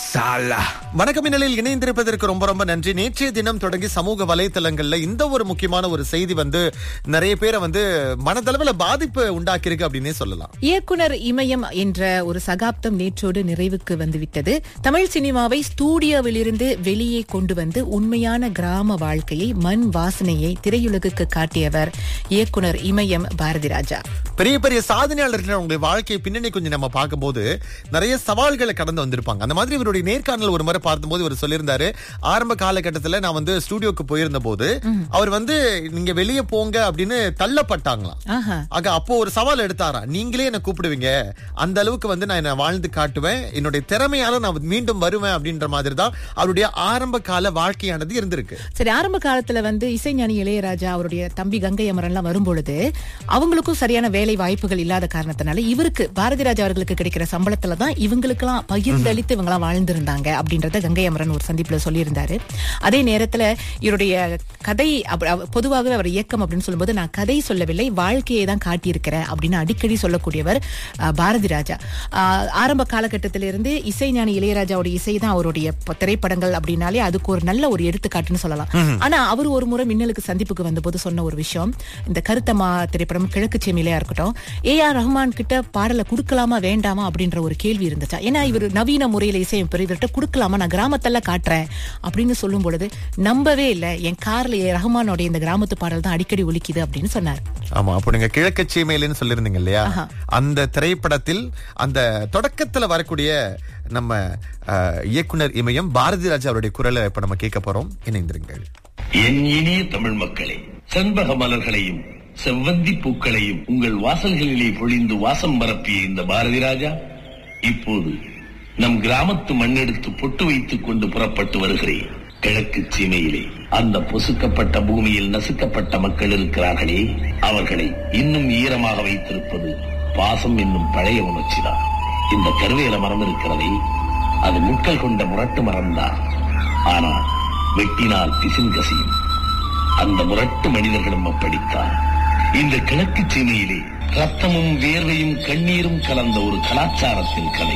சாலா வணக்கம் மின்னலில் இணைந்திருப்பதற்கு ரொம்ப ரொம்ப நன்றி நேற்றைய தினம் தொடங்கி சமூக வலைத்தளங்கள்ல இந்த ஒரு முக்கியமான ஒரு செய்தி வந்து நிறைய பேரை வந்து மனதளவுல பாதிப்பு உண்டாக்கியிருக்கு அப்படின்னே சொல்லலாம் இயக்குனர் இமயம் என்ற ஒரு சகாப்தம் நேற்றோடு நிறைவுக்கு வந்துவிட்டது தமிழ் சினிமாவை ஸ்டூடியோவிலிருந்து வெளியே கொண்டு வந்து உண்மையான கிராம வாழ்க்கையை மண் வாசனையை திரையுலகுக்கு காட்டியவர் இயக்குனர் இமயம் பாரதி ராஜா பெரிய பெரிய சாதனையாளர்கள் உங்களுடைய வாழ்க்கையை பின்னணி கொஞ்சம் நம்ம பார்க்கும்போது நிறைய சவால்களை கடந்து வந்திருப்பாங்க அந்த மாதிரி இவருடைய நேர்காணல் ஒரு முறை பார்த்தபோது இவர் சொல்லியிருந்தாரு ஆரம்ப காலகட்டத்துல நான் வந்து ஸ்டூடியோக்கு போயிருந்த போது அவர் வந்து நீங்க வெளியே போங்க அப்படின்னு தள்ளப்பட்டாங்களாம் ஆஹா ஆக அப்போ ஒரு சவால் எடுத்தாரா நீங்களே என்ன கூப்பிடுவீங்க அந்த அளவுக்கு வந்து நான் என்ன வாழ்ந்து காட்டுவேன் என்னுடைய திறமையால நான் மீண்டும் வருவேன் அப்படின்ற மாதிரி தான் அவருடைய ஆரம்ப கால வாழ்க்கையானது இருந்திருக்கு சரி ஆரம்ப காலத்துல வந்து இசைஞானி இளையராஜா அவருடைய தம்பி கங்கை அமரன் எல்லாம் வரும்பொழுது அவங்களுக்கும் சரியான வேலை வாய்ப்புகள் இல்லாத காரணத்தினால இவருக்கு பாரதி ராஜா அவர்களுக்கு கிடைக்கிற சம்பளத்துல தான் இவங்களுக்கெல்லாம் பகிர்ந்தளித்து இவங்கெல்லாம் வாழ்ந்திருந்தாங்க அப்படின்றத கங்கை அமரன் ஒரு சந்திப்புல சொல்லியிருந்தாரு அதே நேரத்துல இவருடைய கதை அப்ப- அவ- பொதுவாகவே அவர் இயக்கம் அப்படின்னு சொல்லும்போது நான் கதை சொல்லவில்லை வாழ்க்கையை தான் காட்டியிருக்கிறேன் அப்படின்னு அடிக்கடி சொல்லக்கூடியவர் அஹ், பாரதி ராஜா அஹ், ஆரம்ப காலகட்டத்திலிருந்து இசைஞானி இளையராஜாவுடைய இசை தான் அவருடைய ப- திரைப்படங்கள் அப்படின்னாலே அதுக்கு ஒரு நல்ல ஒரு எடுத்துக்காட்டுன்னு சொல்லலாம் ஆனா அவர் ஒரு முறை மின்னலுக்கு சந்திப்புக்கு வந்தபோது சொன்ன ஒரு விஷயம் இந்த கருத்தம்மா திரைப்படம் கிழக்கு செமிலையா இருக்கட்டும் ஏ ஆர் ரஹ்மான் கிட்ட பாடலை கொடுக்கலாமா வேண்டாமா அப்படின்ற ஒரு கேள்வி இருந்துச்சா ஏன்னா இவர் நவீன முறையில இசையமைப்பார் இவர்கிட்ட கொடுக்கலாமா நான் கிராமத்துல காட்டுறேன் அப்படின்னு சொல்லும் பொழுது நம்பவே இல்லை என் கார்ல ஏ ரஹ்மானோட இந்த கிராமத்து பாடல் தான் அடிக்கடி ஒலிக்குது அப்படின்னு சொன்னார் ஆமா அப்போ நீங்க கிழக்கு சீமையிலன்னு சொல்லியிருந்தீங்க இல்லையா அந்த திரைப்படத்தில் அந்த தொடக்கத்துல வரக்கூடிய நம்ம அஹ், இயக்குனர் இமயம் பாரதி ராஜா அவருடைய குரலை இப்ப நம்ம கேட்க போறோம் இணைந்திருங்கள் என் இனிய தமிழ் மக்களே செண்பக மலர்களையும் செவ்வந்தி பூக்களையும் உங்கள் வாசல்களிலே பொழிந்து வாசம் பரப்பிய இந்த பாரதி ராஜா இப்போது நம் கிராமத்து மண்ணெடுத்து பொட்டு வைத்துக் கொண்டு புறப்பட்டு வருகிறேன் கிழக்கு சீமையிலே அந்த பொசுக்கப்பட்ட பூமியில் நசுக்கப்பட்ட மக்கள் இருக்கிறார்களே அவர்களை இன்னும் ஈரமாக வைத்திருப்பது பாசம் என்னும் பழைய உணர்ச்சிதான் இந்த கருவேல மரம் இருக்கிறதே அது முட்கள் கொண்ட முரட்டு மரம்தான் ஆனால் வெட்டினால் பிசின்கசியும் அந்த முரட்டு மனிதர்களும் அப்படித்தான் இந்த கிழக்கு சீமையிலே ரத்தமும் வேர்வையும் கண்ணீரும் கலந்த ஒரு கலாச்சாரத்தின் கலை